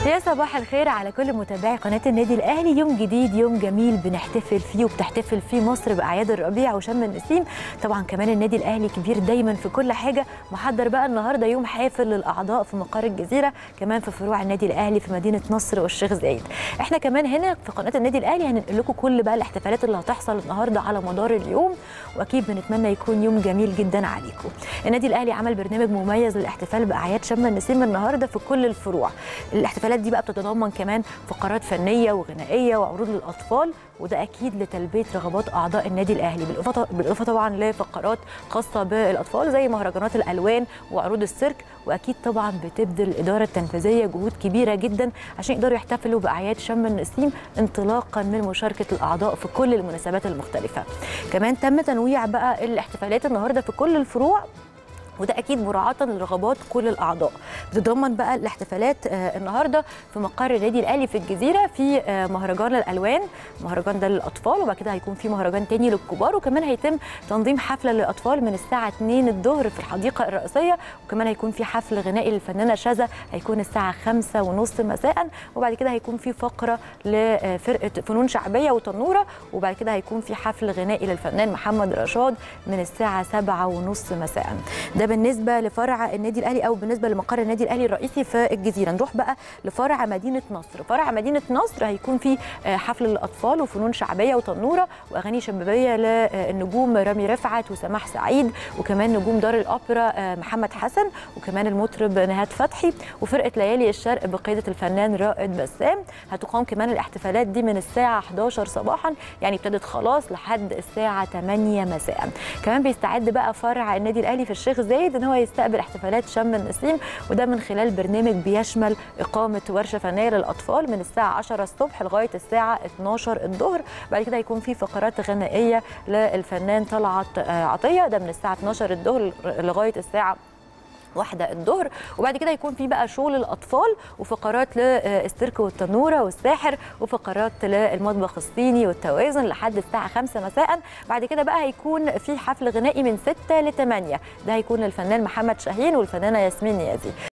يا صباح الخير على كل متابعي قناه النادي الاهلي يوم جديد يوم جميل بنحتفل فيه وبتحتفل فيه مصر باعياد الربيع وشم النسيم طبعا كمان النادي الاهلي كبير دايما في كل حاجه محضر بقى النهارده يوم حافل للاعضاء في مقر الجزيره كمان في فروع النادي الاهلي في مدينه نصر والشيخ زايد احنا كمان هنا في قناه النادي الاهلي هننقل لكم كل بقى الاحتفالات اللي هتحصل النهارده على مدار اليوم واكيد بنتمنى يكون يوم جميل جدا عليكم النادي الاهلي عمل برنامج مميز للاحتفال باعياد شم النسيم النهارده في كل الفروع الاحتفالات دي بقى بتتضمن كمان فقرات فنيه وغنائيه وعروض للاطفال وده اكيد لتلبيه رغبات اعضاء النادي الاهلي بالاضافه بالاضافه طبعا لفقرات خاصه بالاطفال زي مهرجانات الالوان وعروض السيرك واكيد طبعا بتبذل الاداره التنفيذيه جهود كبيره جدا عشان يقدروا يحتفلوا باعياد شم النسيم انطلاقا من مشاركه الاعضاء في كل المناسبات المختلفه كمان تم تنويع بقى الاحتفالات النهارده في كل الفروع وده اكيد مراعاه لرغبات كل الاعضاء بتتضمن بقى الاحتفالات آه النهارده في مقر النادي الاهلي في الجزيره في آه مهرجان الالوان مهرجان ده للاطفال وبعد كده هيكون في مهرجان تاني للكبار وكمان هيتم تنظيم حفله للاطفال من الساعه 2 الظهر في الحديقه الرئيسيه وكمان هيكون في حفل غنائي للفنانه شذا هيكون الساعه 5 ونص مساء وبعد كده هيكون في فقره لفرقه فنون شعبيه وتنوره وبعد كده هيكون في حفل غنائي للفنان محمد رشاد من الساعه 7 ونص مساء ده بالنسبه لفرع النادي الاهلي او بالنسبه لمقر النادي الاهلي الرئيسي في الجزيره نروح بقى لفرع مدينه نصر فرع مدينه نصر هيكون فيه حفل للاطفال وفنون شعبيه وتنوره واغاني شبابيه للنجوم رامي رفعت وسماح سعيد وكمان نجوم دار الاوبرا محمد حسن وكمان المطرب نهاد فتحي وفرقه ليالي الشرق بقياده الفنان رائد بسام هتقام كمان الاحتفالات دي من الساعه 11 صباحا يعني ابتدت خلاص لحد الساعه 8 مساء كمان بيستعد بقى فرع النادي الاهلي في الشيخ زايد ان هو يستقبل احتفالات شم النسيم وده من خلال برنامج بيشمل اقامه ورشه فنيه للاطفال من الساعه 10 الصبح لغايه الساعه 12 الظهر بعد كده هيكون في فقرات غنائيه للفنان طلعت عطيه ده من الساعه 12 الظهر لغايه الساعه واحدة الظهر وبعد كده يكون في بقى شو للاطفال وفقرات للسيرك والتنوره والساحر وفقرات للمطبخ الصيني والتوازن لحد الساعه 5 مساء بعد كده بقى هيكون في حفل غنائي من 6 ل 8 ده هيكون للفنان محمد شاهين والفنانه ياسمين نيازي